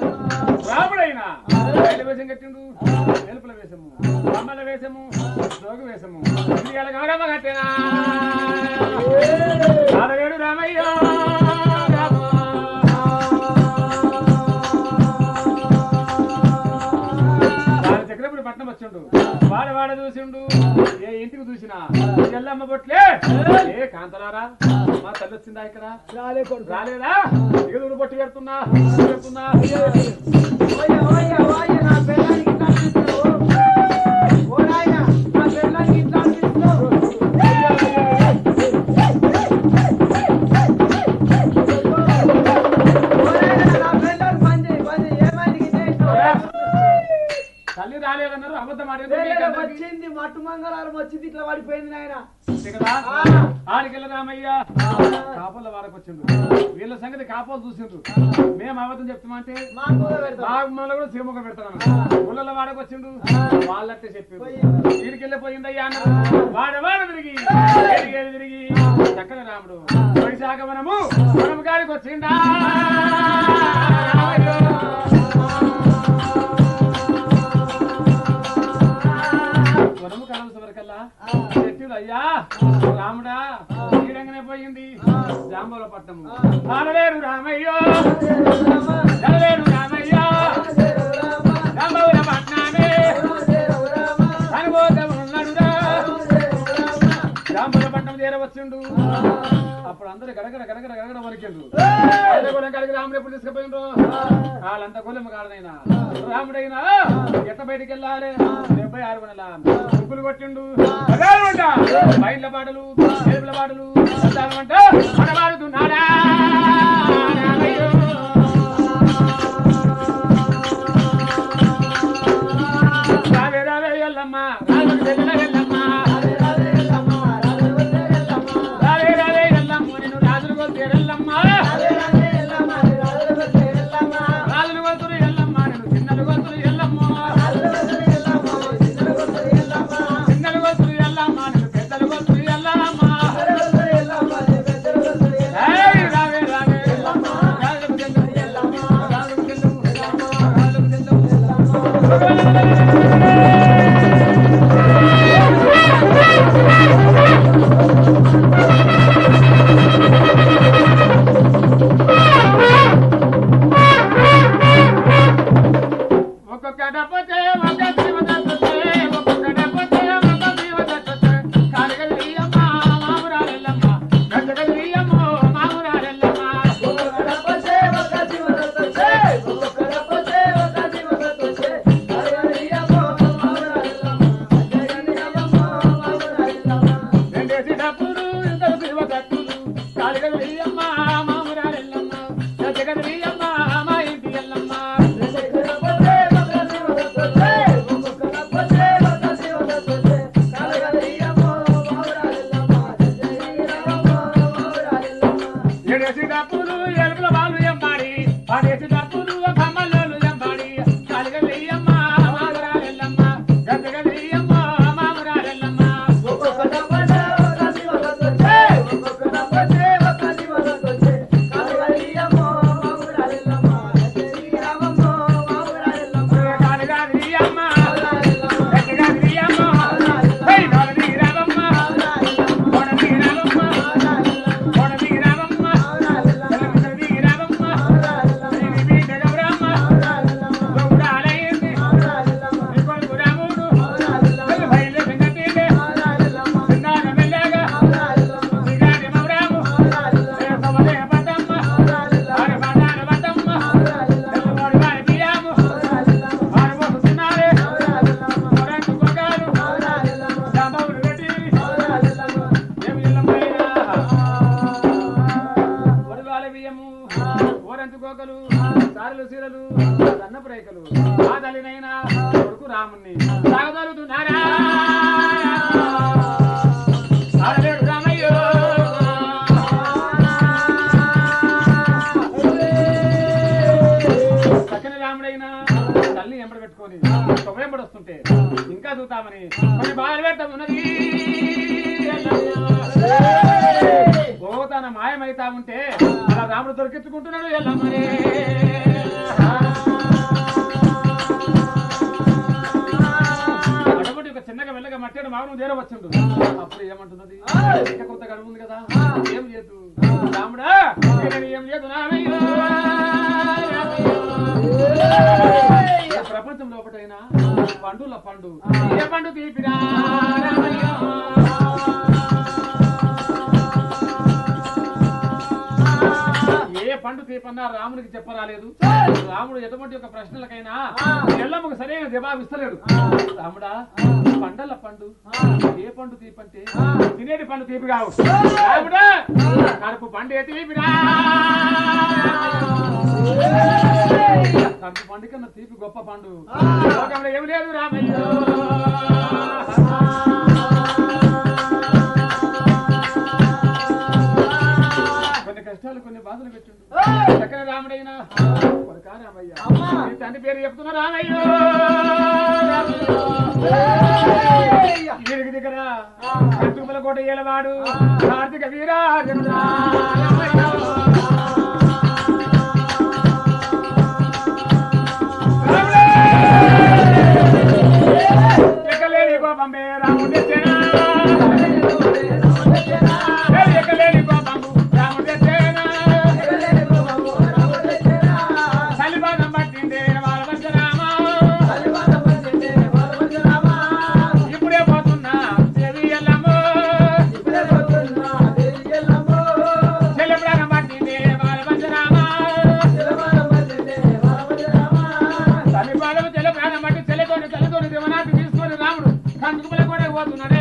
రాముడైనా బయట వేషం కట్టిండు తెలుపుల వేషము అమ్మల వేషము జోగి వేషము ఇండియాల గౌరమ్మ కట్టినా ఆడవేడు రామయ్య చక్రపురి పట్నం వచ్చిండు వాడ వాడ చూసిండు ఏ ఇంటికి చూసినా ఎల్లమ్మ బొట్లే ఏ కాంతలారా మా తల్లి వచ్చిందా ఇక్కడ రాలే కొడుకు రాలేదా ఎదురు బొట్టు పెడుతున్నా పెడుతున్నా ఓయ్య, ఓయ్య, ఓయ్య, నా పిల్లానికి ఇట్లా అనిపిస్తున్నావు? ఓ నాయనా, నా పిల్లానికి ఇట్లా అనిపిస్తున్నావు? ఓ నాయనా, నా పిల్లానికి పని చేయి, పని చేయి. ఏమైంది గిట్ల చేసినావు? తల్లి రాలేదన్నారు అబద్ధం ఆడేది వేరే మీకందరికీ. వచ్చింది మట్టు మంగళవారం వచ్చింది ఇట్లా పడిపోయింది నాయన అంతే కదా ఆ. ఆడికెళ్ళ రామయ్య కాపుల వారకు వచ్చిండు వీళ్ళ సంగతి కాపులు చూసిండ్రు మేము అబద్ధం చెప్తామంటే మాకు కూడా పెడతాం బాగుమల్ల కూడా సీముఖం పెడతాను ఊళ్ళ వాడకు వచ్చిండు వాళ్ళట్టే చెప్పి వీడికెళ్ళి పోయిందయ్యా అన్నారు వాడ వాడ తిరిగి తిరిగి తిరిగి చక్కని రాముడు వైశాఖ మనము మనము గారికి వచ్చిండా మనము కలం వరకల్లా చెట్టులు అయ్యా రాముడా ఈడంగానే పోయింది జాంబోల పట్టణము ఆడలేరు రామయ్యో జనలేరు రామయ్యో జాంబోల పట్నమే అనుభూతం ఉన్నాడురా జాంబోల పట్నం చేరవచ్చుండు అప్పుడు అందరూ గడగడ గడగడ గడగడ వలికిండ్రు గోళం కలిగి రాముడు ఎప్పుడు తీసుకుపోయిండ్రు వాళ్ళంతా గోళం కాడనైనా రాముడైనా ఎట్ట బయటికి వెళ్ళాలి డెబ్బై ఆరు నెల ముగ్గులు కొట్టిండు అదాలమంట బయట పాటలు ఏడుపుల పాటలు అదాలమంట మనవాడుతున్నాడా రామయ్యో. రావే రావే ఎల్లమ్మ రాజు చెల్లెల ఎల్లమ్మ రావే రావే ఎల్లమ్మ నేను రాజులు కొలితే ఎల్లమ్మ రాజులు కొలుతురు ఎల్లమ్మ నేను చిన్నలు కొలుతురు ఎల్లమ్మ చిన్నలు కొలుతురు ఎల్లమ్మ నేను పెద్దలు కొలుతురు ఎల్లమ్మ ఏయ్ రావే రావే ఎల్లమ్మ రాజులు చెల్లెలు ఎల్లమ్మ రాజులు చెల్లెలు ఎల్లమ్మ రాజులు చెల్లెలు ఒక్కొక్క డబ్బతే ఒక శివదత్తే ఒక్కొక్క డబ్బతే ఒక శివదత్తే కాలిగల్లియమ్మ మామురాలెల్లమ్మ గద్దగల్లియమ్మ మామురాలెల్లమ్మ రెండేసి డబ్బులు ఇద్దరు శివదత్తులు కాలిగల్లియమ్మ మామురాలెల్లమ్మ గద్దగల్లియమ్మ మా ఇంటి ఎల్లమ్మ ఏడేసి డబ్బులు ఎలుపుల వాళ్ళు ఎంబాడి పడేసి డబ్బులు కమ్మల్లోలు ఎంబాడి కాలిగల్లియమ్మ మామురాలెల్లమ్మ గద్దగల్లియమ్మ మామురాలెల్లమ్మ కాలిగల్లియమ్మ గద్దగల్లియమ్మ హై నాగలి రామమ్మ కోడలి రామమ్మ కోడలి రామమ్మ తెలంగాణది రామమ్మ శ్రీవి జగబ్రహ్మ గౌడాలయ్యింది కొడుకు రాముడు బయలు సంగతినే సింగార మెల్లగా శ్రీగారి మౌరాము సమదే పదమ్మ వారి పదాల పదమ్మ తెల్లవాడి వారి బియ్యము వారి పోతున్నారే కొరకు కొగాలు జాంబవులు కట్టి ఏమి ఇల్లమ్మైనా వరగాల బియ్యము ఓరంచు కోకలు సారలు సీరలు సన్నపు రేఖలు ఆ తల్లినైనా కొడుకు రాముణ్ణి సాగదలుతున్నారా ఆడలేడు రామయ్యో చక్కని రాముడైనా తల్లి ఎంబడి పెట్టుకొని తొమ్మిది వస్తుంటే ఇంకా చూద్దామని కొన్ని బాధలు పెడతాం ఉన్నది ఓ తన మాయమైతా ఉంటే అలా రాముడు దొరికించుకుంటున్నాడు ఎల్లమ్మని మామూలు చేర వచ్చిండు అప్పుడు ఏమంటున్నది ఇక కొత్త గడువు ఉంది కదా ఏం చేద్దు రాముడా ఇక నేను ఏం చేద్దు నామయ్యో ఈ ప్రపంచం లోపటైనా పండుల పండు ఏ పండు తీపిరా రామయ్యో ఏ పండు తీపన్నా రామునికి చెప్పరాలేదు రాముడు ఎటువంటి ఒక ప్రశ్నలకైనా ఎల్లమ్మకు సరైన జవాబు ఇస్తలేడు రాముడా పండల పండు ఏ పండు తీపంటే తినేటి పండు తీపి కావు రాముడా కడుపు పండే తీపిరా కడుపు పండు కన్నా తీపి గొప్ప పండు లోకంలో ఏమి లేదు రామయ్య కొన్ని కష్టాలు కొన్ని బాధలు పెట్టిండు చక్కని రాముడైనా కొడుకా రామయ్య నీ తండ్రి పేరు చెప్తున్నా రామయ్య వీరికి దగ్గర కట్టుకుల కోట ఏలవాడు కార్తీక వీరాజనుడా రామయ్య. రాముడే! ఎక్కలేని కోపంబే రాముడి సేన. ఏ ఎక్కలేని కోపంబు రాముడి సేన. సలిబాదం పట్టిందే వాళ్ళ రామ ఇప్పుడే పోతున్నా దేవి ఎల్లమ్మ చెల్లి ప్రాణం పట్టిందే వాళ్ళ రామ సలిబాదం చెల్లి ప్రాణం పట్టి చెల్లితోని తల్లితోని దేవనాథి తీసుకొని రాముడు కందుకుమల కూడా పోతున్నాడే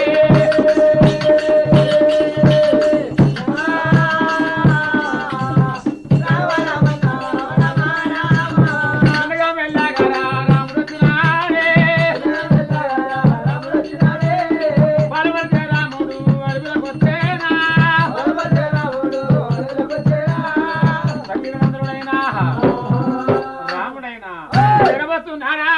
అనగా మెల్లగా రాముడు వచ్చినాడే బలవంతే రాముడు అడవిలోకి వచ్చేనా సకీలమంతుడైనా రాముడైనా తిరగబోతున్నారా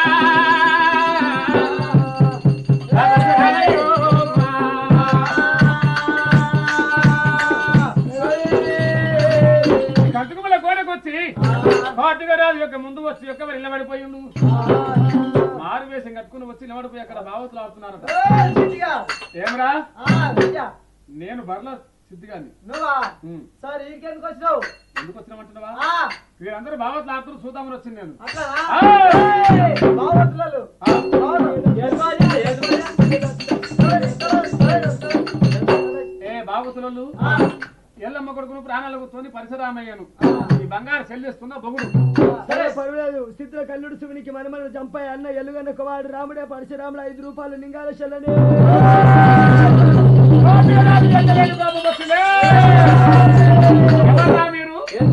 కట్టుకుమల గోడకొచ్చి పాటుగా రాజు యొక్క ముందు వచ్చి యొక్క మరి నిలబడిపోయిండు మారు వేషం కట్టుకుని వచ్చి నిలబడిపోయి అక్కడ బావతులు ఆడుతున్నారట ఏమరా నేను బర్ల సిద్ధిగాని నువ్వా ఉమ్. సరే ఇంకెందుకు వచ్చినావు ఎందుకు వచ్చినామంటున్నావా ఆ, వీరందరూ బావతులు ఆడుతున్నారు చూద్దామని వచ్చింది నేను అట్లా ఆ! బావట్లలు ఆ. అవును. యజమాని, యజమాని. ఏ బావతులు ఆ, ఎల్లమ్మ కొడుకును ప్రాణాలకు తోని పరిసరామయ్యాను ఈ బంగారు చెల్లిస్తున్న బొగుడు సరే పర్వాలేదు స్థితిలో కల్లుడు శివునికి మనమను చంపాయి అన్న ఎల్లుగన్న కుమారుడు రాముడే పరశురాములు ఐదు రూపాయలు నింగాల చెల్లని ఎవర్రా మీరు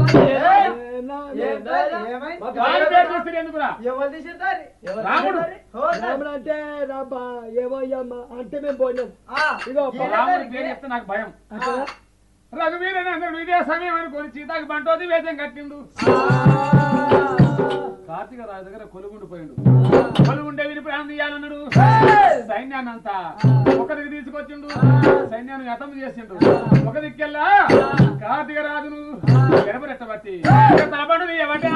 ఏంటది? ఏమై? వారి పేరు చూస్తే ఎందుకురా ఎవరు తీసిన దాన్ని? ఎవరు రాముడు. తీసిన దాన్ని? ఓ, దాన్ని. రాముడు అంటే రాబా ఏమో అయ్యమ్మ అంటే మేము పోయినాం ఆ, ఇగో ఈయన రాముడి దానికి- పేరు చెప్తే నాకు భయం అక్కడ రఘువీరనందుడు ఇదే సమయం అనుకొని సీతాకి బంటోది వేషం కట్టిండు కార్తీక రాజు దగ్గర కొలుగుండు పోయిండు కొలుగుండే విని ప్రాణం తీయాలన్నాడు సైన్యాన్ని అంతా ఒక దిక్కు తీసుకొచ్చిండు సైన్యాన్ని హతం చేసిండు ఒక దిక్కెల్లా కార్తీక రాజును ఎరబరెట్టబట్టి తలపడు తీయబట్టి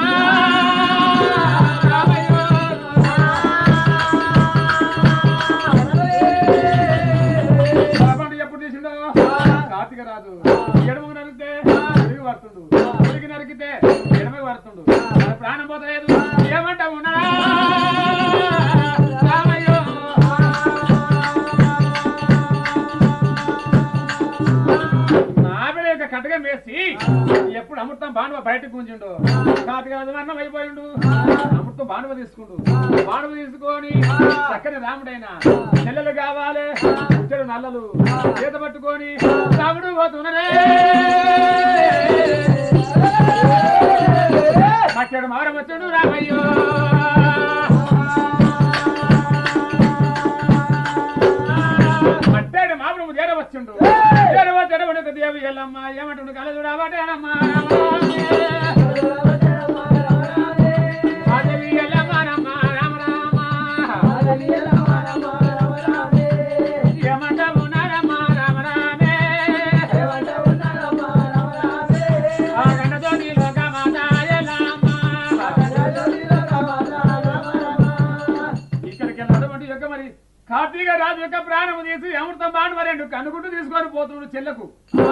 తలపండు ఎప్పుడు తీసిండో కార్తీక రాజు ఎడమకు నరికితే తిరిగి పడుతుండు తిరిగి నరికితే ఎడమకు పడుతుండు మన ప్రాణం పోతలేదు ఏమంటా ఉన్నాడా రామయ్యో నాబిడ యొక్క కటకం వేసి ఎప్పుడు అమృతం బాణవ బయటకు ఉంచిండు కార్తీక రాజు అన్నం అయిపోయిండు అమృతం బాణవ తీసుకుండు బాణవ తీసుకొని చక్కని రాముడైన చెల్లెలు కావాలి ఇద్దరు నల్లలు చేత పట్టుకొని రాముడు పోతున్నాడే మక్కడు మారం వచ్చాడు రామయ్యో మట్టాడు మామిడి చేర వచ్చిండు చేరవ తెరవడు దేవి ఎల్లమ్మ ఏమంటుండు కలదు రావటేనమ్మా మాధవి ఎల్లమ్మ రమ్మ రామ రామ ఏమంటావు నారమ్మ రామ రామే ఆ గండతోని లోకమాత ఎల్లమ్మ కార్తీక రాజు యొక్క ప్రాణము తీసి అమృతం బాండ్ మరేండు కనుగుడ్డు తీసుకొని పోతున్నాడు చెల్లకు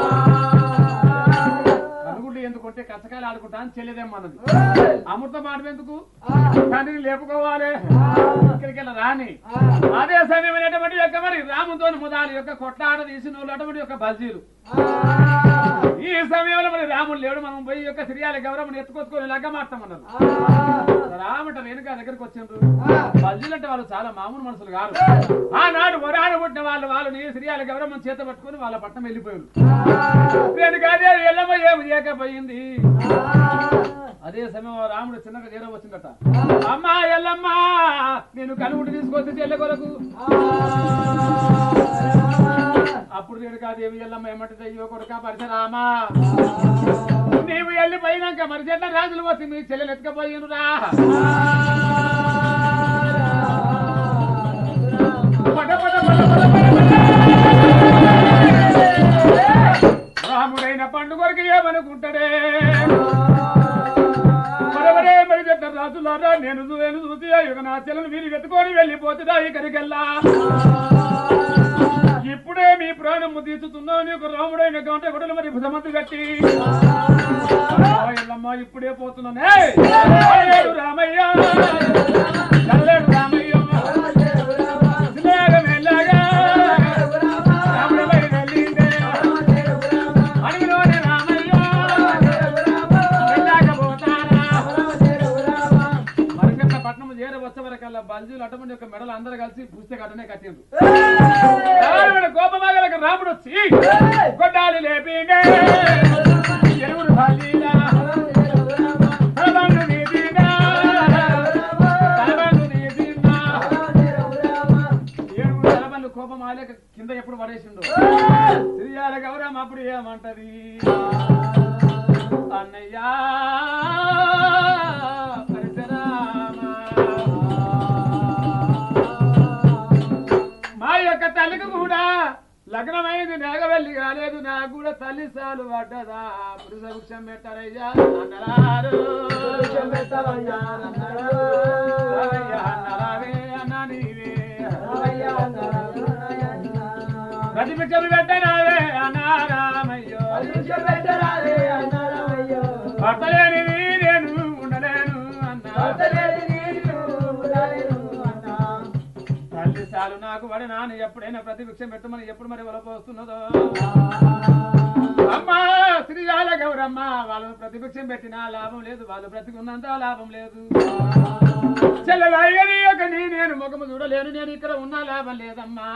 కనుగుడ్డు ఎందుకుంటే కచ్చకాయలు ఆడుకుంటా అని చెల్లెదేమన్నది అమృతం బాండ్ ఎందుకు తండ్రిని లేపుకోవాలి ఇక్కడికి వెళ్ళ రాని అదే సమయమైనటువంటి యొక్క మరి రాముతో ముదాలి యొక్క కొట్లాట తీసిన వాళ్ళు అటువంటి యొక్క బల్జీలు ఈ సమయంలో మరి రాముడు లేడు మనం పోయి యొక్క సిరియాల గౌరవం ఎత్తుకొచ్చుకొని లగ్గ మాడతామన్నారు రామట వెనుక దగ్గరికి వచ్చిండ్రు బల్జీలు అంటే వాళ్ళు చాలా మామూలు మనుషులు కాదు ఆనాడు వరాడు పుట్టిన వాళ్ళు వాళ్ళని సిరియాల గౌరవం చేత పట్టుకొని వాళ్ళ పట్టణం వెళ్ళిపోయారు వెనుకదే ఎల్లమ్మ ఏమి చేయకపోయింది అదే సమయం రాముడు చిన్నగా చేర వచ్చిందట అమ్మా ఎల్లమ్మ నేను కనుగుడు తీసుకొచ్చి చెల్లె కొరకు అప్పుడు నేను కాదేవి ఎల్లమ్మ ఏమంటుంది అయ్యో కొడుక పరిసరామా నీవు వెళ్ళి పోయినాక మరి చెట్ల రాజులు వచ్చి మీ చెల్లెలు ఎత్తుకపోయినురా పట పట పట పట పట పట. రాముడైన పండుగరికి ఏమనుకుంటాడే మరవరే మరి చెట్ల రాజులారా నేను చూ- నేను చూసి ఇక నా చెల్లెలు వీరి వెతుకొని వెళ్ళిపోతుందా ఇక్కడికెళ్ళా ఇప్పుడే మీ ప్రాణము తీస్తున్నా నీకు రాముడైన గంట గుడలు మరి భుజమంతి కట్టి రాయలమ్మ ఇప్పుడే పోతున్నానే రాయలేడు రామయ్య చల్లేడు రామయ్య సినాగ మెల్లగా రాముడి బయలు వెళ్ళిందే అడవిలోనే రామయ్య మెల్లగా పోతారా మరికట్ల పట్నం చేర వచ్చే వరకల్లా బల్జీలు అటువంటి యొక్క మెడలు అందరూ కలిసి పుస్తక అటనే కట్టిండ్రు రావణుడు కోపమగలకు రాముడు వచ్చి కొట్టాలి లేపిండే ఎరువుడు బల్జీలా తలబండు నీదినా తలబండు నీదినా ఏడుగురు తలబండ్లు కోపం ఆలేక కింద ఎప్పుడు పడేసిండు శ్రీయాల గౌరవం అప్పుడు ఏమంటది అన్నయ్యా పరశురామా. మా యొక్క తల్లికి కూడా లగ్నమైంది నాగవెల్లి కాలేదు నాకు కూడా తల్లి సాలు పడ్డదా పురుష వృక్షం పెట్టరయ్యా అన్నరారు రామయ్య అన్నరావే అన్న నీవే ప్రతిపక్షలు పెట్టనావే అన్నారామయ్యో భర్తలేనిది నేను ఉండలేను అన్నా తల్లి సాలు నాకు వడ నాన్న ఎప్పుడైనా ప్రతిభిక్షం పెట్టమని ఎప్పుడు మరి వలపోస్తున్నదో అమ్మా శ్రీజాల గౌరమ్మ వాళ్ళని ప్రతిభిక్షం పెట్టినా లాభం లేదు వాళ్ళు బ్రతికున్నంత లాభం లేదు చెల్లెలయ్యని ఒక నీ నేను ముఖము చూడలేను నేను ఇక్కడ ఉన్నా లాభం లేదమ్మా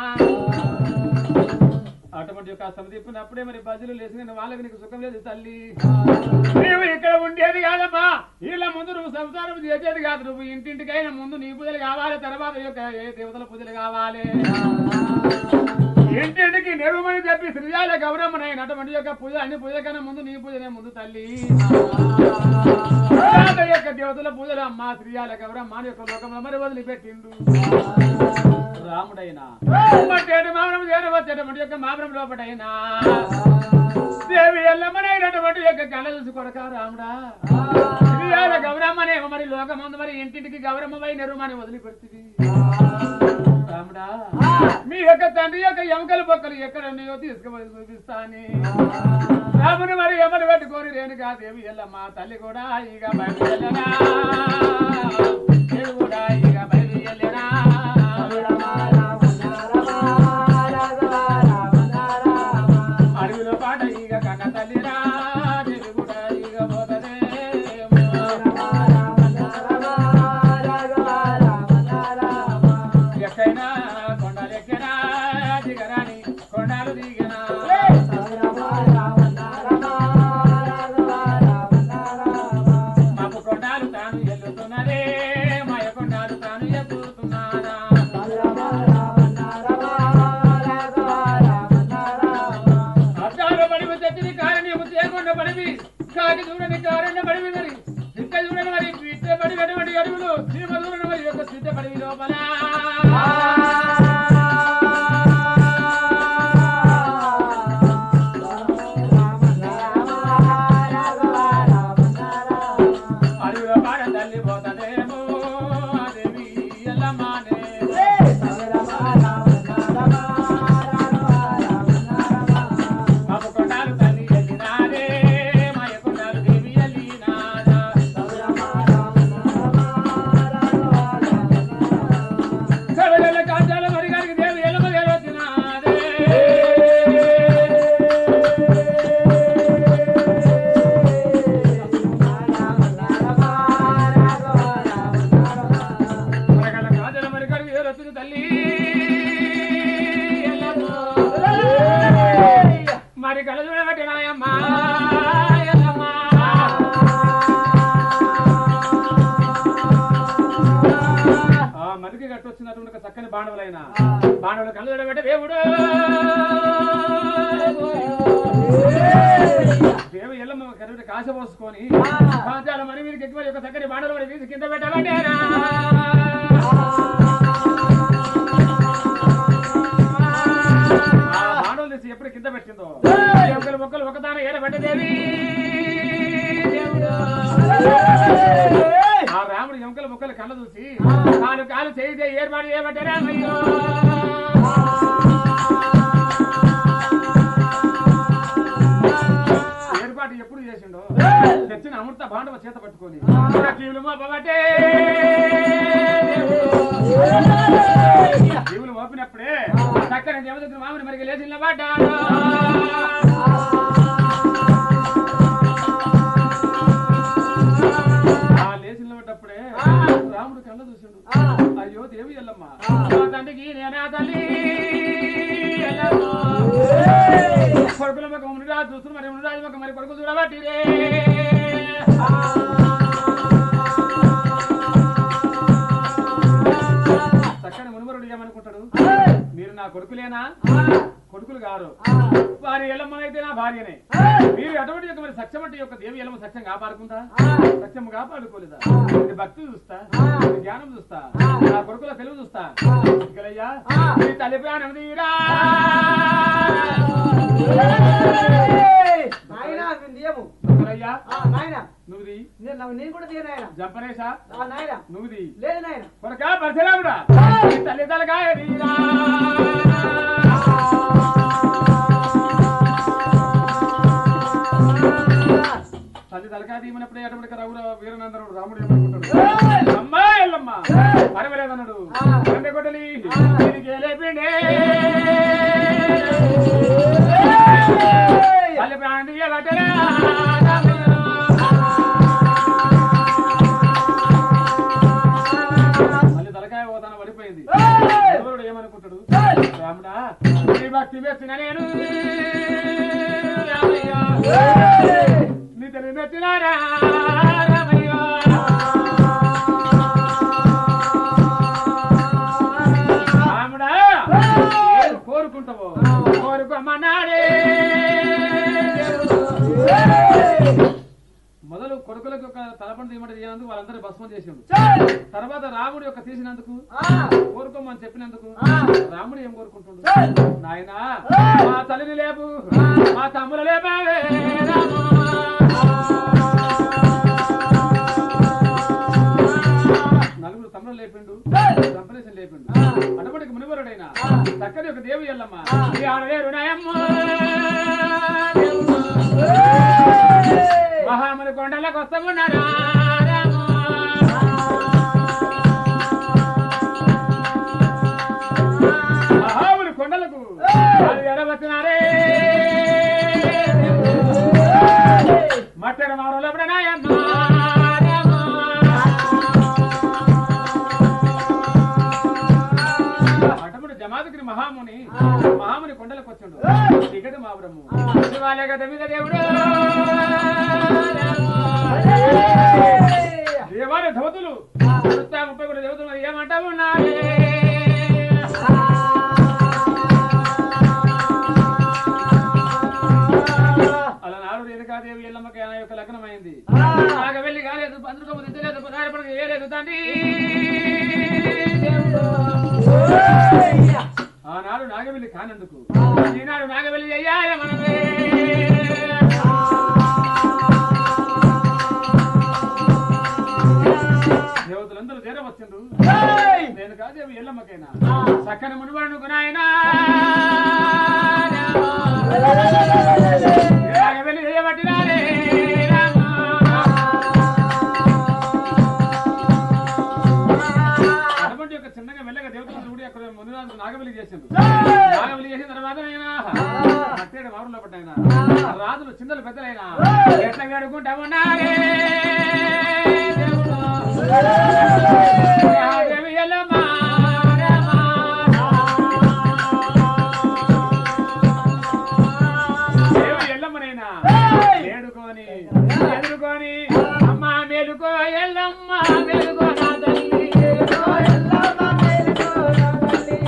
అటువంటి యొక్క సమదీపినప్పుడే మరి బజులు లేచిన వాళ్ళకి నీకు సుఖం లేదు తల్లి నీవు ఇక్కడ ఉండేది కాదమ్మా వీళ్ళ ముందు నువ్వు సంసారం చేసేది కాదు నువ్వు ఇంటింటికైనా ముందు నీ పూజలు కావాలి తర్వాత యొక్క ఏ దేవతల పూజలు కావాలి ఇంటింటికి నెరుమని చెప్పి శ్రీజాల గౌరమ్మనైన అటువంటి యొక్క పూజ అన్ని పూజల కన్నా ముందు నీ పూజనే ముందు తల్లి తర్వాత యొక్క దేవతల పూజలు అమ్మ శ్రీజాల గౌరమ్మ అని యొక్క లోకంలో మరి వదిలిపెట్టిండు రాముడైనా మట్టేటి మామరం చేరవచ్చేటటువంటి యొక్క మామరం లోపటైనా దేవి ఎల్లమ్మనైనటువంటి యొక్క కళ చూసి కొడక రాముడా శ్రీయాల గౌరమ్మనేమో మరి లోకమందు మరి ఇంటింటికి గౌరమ్మ పై నెరుమని వదిలిపెడుతుంది రాముడా మీ యొక్క తండ్రి యొక్క ఎముకల పొక్కలు ఎక్కడ ఉన్నాయో తీసుకుపోయి చూపిస్తాని రాముని మరి ఎమలు పెట్టుకొని రేణుగా దేవి ఎల్లమ్మ తల్లి కూడా ఇక బయలుదేరనా నేను కూడా ఇక బయలుదేరనా అడవిలో పాట ఇక కన్న తల్లిరా నేను కూడా ఇక పోతనేమో. ఎక్కైనా కొండలు ఎక్కినా దిగరాని కొండలు దిగినా మాకు కొండలు తాను ఎల్లుతున్నదే మాయ కొండలు తాను ఎక్కుతున్నానా అద్దాల పడివి తెచ్చింది కారణ్యము చేయకుండా పడివి కాకి చూడని కారణ్య పడివి మరి సిద్ధ చూడని మరి పిట్ట పడినటువంటి అడుగులు చీమ చూడని మరి యొక్క సిద్ధ పడివి లోపల అడవిలో పాడ తల్లి పోతదేమో దేవి ఎల్లమ్మానే బాణవులైన బాణవులు కళ్ళు చూడబెట్టే దేవుడు దేవు ఎల్లమ్మ కరువుడి కాశ పోసుకొని చాలా మరి వీరికి ఎక్కువ యొక్క చక్కని బాణలు పడి తీసి కింద పెట్టబట్టారా ఆ బాణలు తీసి ఎప్పుడు కింద పెట్టిందో ఒకరు మొక్కలు ఒకదాన ఏడబెట్టదేవి ఆ రాముడు ఎముకల మొక్కలు కళ్ళ చూసి కాలు కాలు చేయితే ఏర్పాటు చేయబట్టే రామయ్యో ఏర్పాటు ఎప్పుడు చేసిండో తెచ్చిన అమృత బాండవ చేత పట్టుకొని జీవులు మోపబట్టే జీవులు మోపినప్పుడే చక్కని దేవదగ్గురు మామిడి మరికి లేచి నిలబడ్డాడు ఆ లేచి నిలబడ్డప్పుడే రాముడు కళ్ళ చూసిండు అయ్యో దేవి ఎల్లమ్మ మా తండ్రికి నేనా తల్లి ఎల్లమ్మ. కొడుకుల మొక్క మునిరాజు చూస్తున్న మరి మునిరాజు మొక్క మరి కొడుకు చూడబట్టి రే చక్కని మునుమరుడు ఏమనుకుంటాడు మీరు నా కొడుకులేనా కొడుకులు గారు వారి ఎల్లమ్మ అయితే నా భార్యనే మీరు అటువంటి యొక్క మరి సత్యమట్టి యొక్క దేవి ఎల్లమ్మ సత్యం కాపాడుకుంటా సత్యం కాపాడుకోలేదా ఇది భక్తి చూస్తా ఇది జ్ఞానం చూస్తా నా కొడుకుల తెలుగు చూస్తా ఇకలయ్యా నీ తల్లి ప్రాణం తీరా నాయనా మేము తీయము ఇకలయ్యా ఆ, నాయనా నువ్వు ది నేను నా- నేను కూడా తీయ నాయనా జంపనేశా ఆ, నాయనా నువ్వు ది లేదు నాయన కొరకా పరశురాముడా నీ తల్లి తలకాయ తీరా తల్లి తలకాయ తీయమన్నప్పుడే అటువంటి రఘుర వీరనందనుడు రాముడు ఏమనుకుంటాడు అమ్మా ఎల్లమ్మ పరవలేదన్నాడు తండ్రి కొట్టలి దీనికి లేపిండే తల్లి ప్రాణం తీయబట్టరా మళ్ళీ తలకాయ పోతాన పడిపోయింది ఎవరుడు ఏమనుకుంటాడు రాముడా నీ భక్తి మెచ్చిన నేను రామయ్య. నీ తెలివి మెచ్చిన రామయ్య. రాముడా ఏం కోరుకుంటావో కోరుకోమన్నాడే మొదలు కొడుకులకు ఒక తలపండు తీయమంటే చేయనందుకు వాళ్ళందరూ భస్మం చేసిండు తర్వాత రాముడు యొక్క తీసినందుకు కోరుకోమని చెప్పినందుకు రాముడు ఏం కోరుకుంటుండు నాయనా మా తల్లిని లేపు మా తమ్ముల లేపావే రామా. నలుగురు తమ్ముడు లేపిండు సంప్రేషన్ లేపిండు అటువంటి మునివరుడైన చక్కని ఒక దేవి ఎల్లమ్మ ఈ ఆడలేరు నాయమ్మ మహాముని కొండలకు వస్తామన్నారా మహాముని కొండలకు వాళ్ళు ఎడవచ్చినారే మట్టడ మారోలప్పుడు నాయమ్మ అటువంటి జమాదగిరి మహాముని మహాముని కొండలకు వచ్చిండు దిగడు మా బ్రహ్ము శివాలయ గద మీద దేవుడు దేవాలయ దేవతలు నూట ముప్పై కూడా దేవతలు మరి ఏమంటా ఉన్నాయి అలా నాడు రేణుకాదేవి ఎల్లమ్మకి ఆయన యొక్క లగ్నం అయింది నాగ వెళ్ళి కాలేదు పందుకు దిద్దలేదు పదార్థపడక ఏలేదు తండ్రి ఆనాడు నాగవెల్లి కానందుకు ఈనాడు నాగవెల్లి అయ్యాయ మనమే దేవతలందరూ చేరవచ్చిండ్రు నేను కాదేవి ఎల్లమ్మకైనా చక్కని మునివరుడుకు నాయనా నాగవెల్లి చేయబట్టినారే రామా అటువంటి యొక్క చిన్నగా మెల్లగా దేవతలు చూడి అక్కడ మునిరాజు నాగబలి చేసిండు నాగబలి చేసిన తర్వాత ఆయన అట్టేడు మారులో పడ్డాయన రాజులు చిన్నలు పెద్దలైన ఎట్లా వేడుకుంటా ఉన్నారే దేవి ఎల్లమ్మ, రామ. దేవి ఎల్లమ్మనైనా వేడుకొని ఎదుర్కొని అమ్మ మేలుకో ఎల్లమ్మ మేలుకో నా తల్లి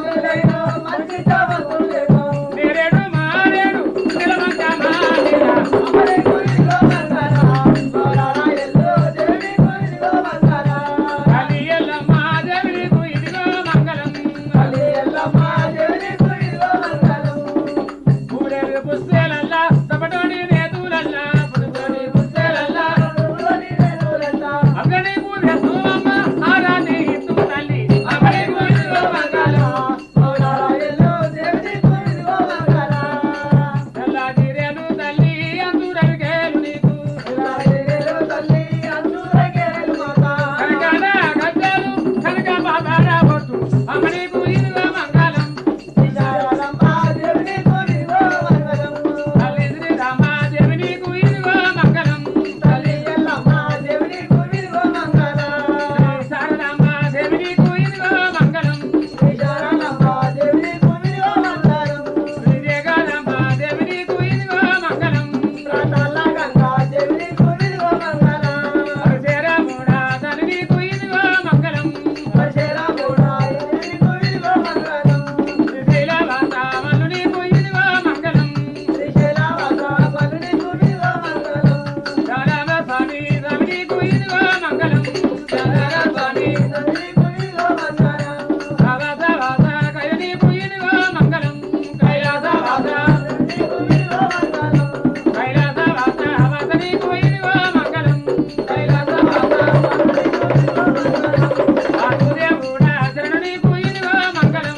నేరేడు మారేడు నిలవంక మారేరా కలియల్ల మాదేవికు ఇదిగో మంగళం మూడేడు పుస్తేలల్లా తపటోని నేతులల్లా పుడుతోని పుస్తేలల్లా అక్కడి పూజ సోమమ్మ ఆరాధి ఇత్తు తల్లి అక్కడి పూజ మంగళం తెల్లాదిరేను తల్లి అందురగేలు నీకు కనకాల గద్దెలు కనక బాబాడ బొట్టు అమ్మడి పూజ మంగళం తల్లి శ్రీ రామాదేవి నీకు ఇదిగో మంగళం శ్రీ శారదాంబ దేవి నీకు ఇదిగో మంగళం శ్రీ జగదాంబ దేవి నీకు ఇదిగో మంగళం హరిశేరముడా తల్లి నీకు ఇదిగో మంగళం శ్రీశైలవాస మల్లు నీకు ఇదిగో మంగళం రామ స్వామి రవి నీకు ఇదిగో మంగళం రామ స్వామి రావసవాస కయ నీకు ఇదిగో మంగళం కైలాసవాస కైలాసవాస వాస నీకు ఇదిగో మంగళం కైలాసవాస వాసుదేవుడా శరణు నీకు ఇదిగో మంగళం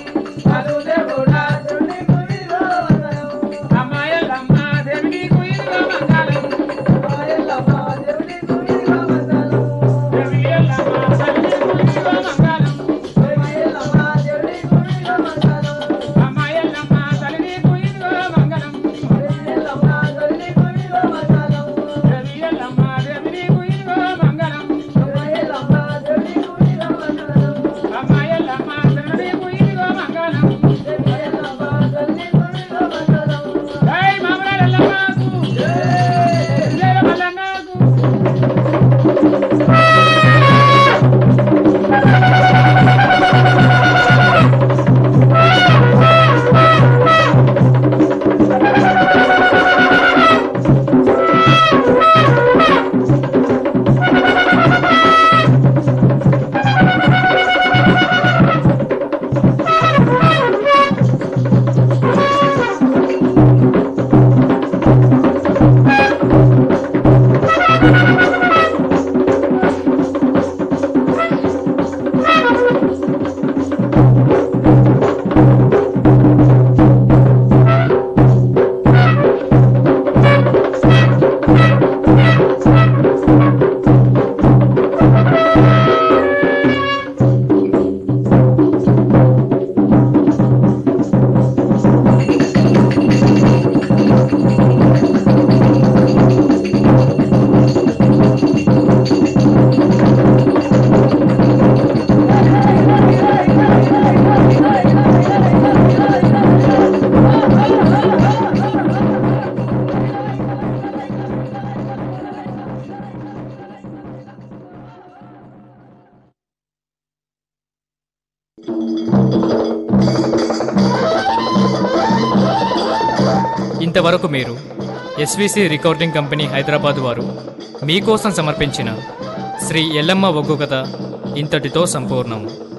అమ్మాయల్లమ్మ దేవి నీకు ఇదిగో మంగళం దేవి ఎల్లమ్మ తల్లి నీకు ఇదిగో మంగళం అమ్మాయల్లమ్మ తల్లి నీకు ఇదిగో మంగళం దేవి ఎల్లమ్మ దేవి నీకు ఇదిగో మంగళం అమ్మాయల్లమ్మ శరణు నీకు ఇదిగో మంగళం జై మామరాలమ్మకు జై మల్లన్నకు ఇంతవరకు మీరు ఎస్విసి రికార్డింగ్ కంపెనీ హైదరాబాద్ వారు మీకోసం సమర్పించిన శ్రీ ఎల్లమ్మ ఒగ్గు కథ ఇంతటితో సంపూర్ణం